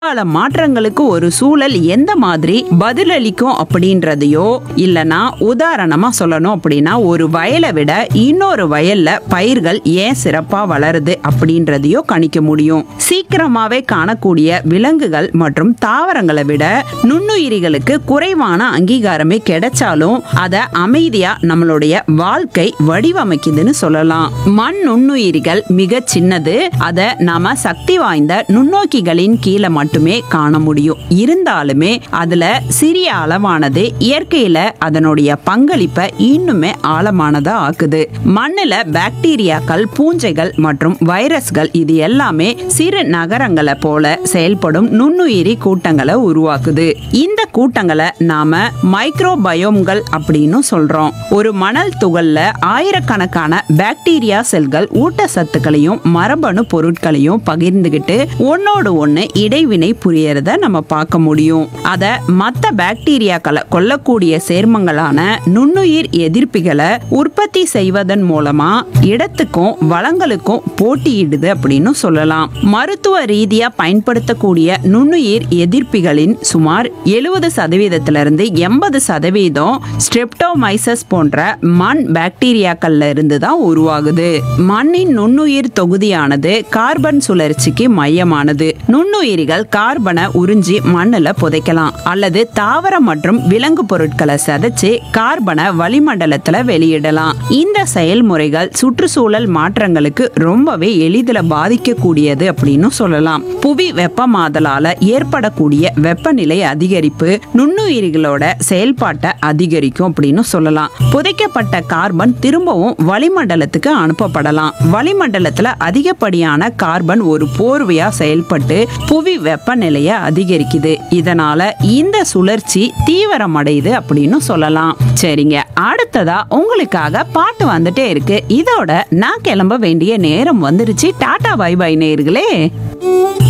கால மாற்றங்களுக்கு ஒரு சூழல் எந்த மாதிரி பதிலளிக்கும் அப்படின்றதையோ இல்லனா உதாரணமா சொல்லணும் அப்படின்னா ஒரு வயலை விட இன்னொரு வயல்ல பயிர்கள் ஏன் சிறப்பா வளருது அப்படின்றதையோ கணிக்க முடியும் சீக்கிரமாவே காணக்கூடிய விலங்குகள் மற்றும் தாவரங்களை விட நுண்ணுயிரிகளுக்கு குறைவான அங்கீகாரமே கிடைச்சாலும் அதை அமைதியா நம்மளுடைய வாழ்க்கை வடிவமைக்குதுன்னு சொல்லலாம் மண் நுண்ணுயிரிகள் மிக சின்னது அதை நாம சக்தி வாய்ந்த நுண்ணோக்கிகளின் கீழே மட்டுமே காண முடியும் இருந்தாலுமே அதுல சிறிய அளவானது இயற்கையில அதனுடைய பங்களிப்பை இன்னுமே ஆழமானதா ஆக்குது மண்ணுல பாக்டீரியாக்கள் பூஞ்சைகள் மற்றும் வைரஸ்கள் இது எல்லாமே சிறு நகரங்களை போல செயல்படும் நுண்ணுயிரி கூட்டங்களை உருவாக்குது இந்த கூட்டங்களை நாம மைக்ரோபயோம்கள் அப்படின்னு சொல்றோம் ஒரு மணல் துகள்ல ஆயிரக்கணக்கான பாக்டீரியா செல்கள் ஊட்டச்சத்துக்களையும் மரபணு பொருட்களையும் பகிர்ந்துகிட்டு ஒன்னோடு ஒண்ணு இடைவினை புரியறத நம்ம பார்க்க முடியும் அத மத்த பாக்டீரியாக்களை கொல்லக்கூடிய சேர்மங்களான நுண்ணுயிர் எதிர்ப்பிகளை உற்பத்தி செய்வதன் மூலமா இடத்துக்கும் வளங்களுக்கும் போட்டியிடுது அப்படின்னு சொல்லலாம் மருத்துவ ரீதியா பயன்படுத்தக்கூடிய நுண்ணுயிர் எதிர்ப்பிகளின் சுமார் எழுபது சதவீதத்திலிருந்து எண்பது சதவீதம் ஸ்ட்ரெப்டோமைசஸ் போன்ற மண் பாக்டீரியாக்கள்ல இருந்து தான் உருவாகுது மண்ணின் நுண்ணுயிர் தொகுதியானது கார்பன் சுழற்சிக்கு மையமானது நுண்ணுயிரிகள் கார்பனை உறிஞ்சி மண்ணுல புதைக்கலாம் அல்லது தாவர மற்றும் விலங்கு பொருட்களை சதைச்சு கார்பனை வளிமண்டலத்துல வெளியிடலாம் இந்த செயல்முறைகள் சுற்றுச்சூழல் மாற்றங்களுக்கு ரொம்பவே எளிதில் பாதிக்கக்கூடியது அப்படின்னு சொல்லலாம் புவி வெப்பமாதலால ஏற்படக்கூடிய வெப்பநிலை அதிகரிப்பு நுண்ணுயிரிகளோட செயல்பாட்டை அதிகரிக்கும் அப்படின்னு சொல்லலாம் புதைக்கப்பட்ட கார்பன் திரும்பவும் வளிமண்டலத்துக்கு அனுப்பப்படலாம் வளிமண்டலத்துல அதிகப்படியான கார்பன் ஒரு போர்வையா செயல்பட்டு புவி வெப்பநிலையை அதிகரிக்குது இதனால இந்த சுழற்சி தீவிரமடையுது அப்படின்னு சொல்லலாம் சரிங்க அடுத்ததா உங்களுக்காக பாட்டு வந்துட்டே இருக்கு இதோட நான் கிளம்ப வேண்டிய நேரம் வந்துருச்சு டாடா பை பை நேர்களே